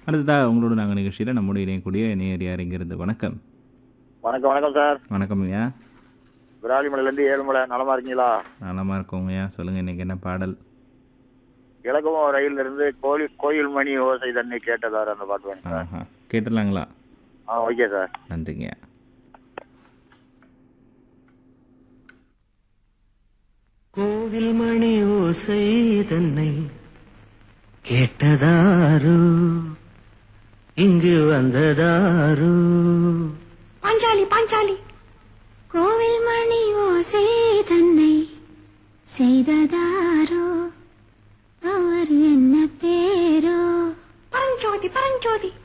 அடுத்ததாக உங்களோட நாங்கள் நிகழ்ச்சியில் நம்முடைய இணையக்கூடிய நேர் யாருங்கிறது வணக்கம் வணக்கம் வணக்கம் சார் வணக்கம் ஐயா விராலிமலையிலேருந்து ஏழுமலை நலமா இருக்கீங்களா நலமாக இருக்கோங்க ஐயா சொல்லுங்கள் இன்றைக்கி என்ன பாடல் இலக்குவம் ரயில்ல இருந்து கோயில் கோயில் மணி ஓசை தண்ணி கேட்டதார் அந்த பாட்டு வேணும் சார் ஆஹா கேட்டுடலாங்களா ஆ ஓகே சார் நன்றிங்க கோவில் மணி ஓசை தன்னை கேட்டதாரு இங்கு வந்ததாரு பாஞ்சாலி பாஞ்சாலி கோவில் மணி ஓசை தன்னை செய்ததாரோ அவர் என்ன பேரோ பரஞ்சோதி பரஞ்சோதி